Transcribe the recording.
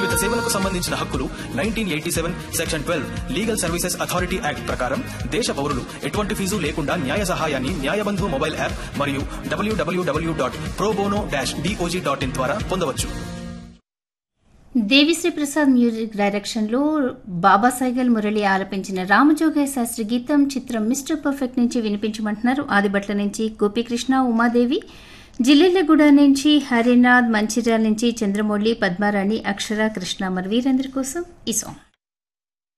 సంబంధిత సేవలకు సంబంధించిన హక్కులు nineteen eighty seven section twelve legal services authority act ప్రకారం దేశ పౌరులు ఎటువంటి ఫీజు లేకుండా న్యాయ సహాయాన్ని న్యాయబంధు మొబైల్ యాప్ మరియు WWW dot pro bono dash DOJ dot in ద్వారా పొందవచ్చు దేవిశ్రీ ప్రసాద్ మ్యూజిక్ డైరెక్షన్లో బాబా సైగల్ మురళి ఆలపించిన రామజోగయ్య శాస్త్రి గీతం చిత్రం మిస్టర్ పర్ఫెక్ట్ నుంచి వినిపించమంటున్నారు ఆదిబట్ల నుంచి గోపీకృష్ణ ఉమాదేవి జిల్లెళ్లగూడ నుంచి హరినాథ్ మంచిర్యాల నుంచి చంద్రమౌళి పద్మారాణి అక్షర కృష్ణ మరి వీరందరి కోసం ఈ సాంగ్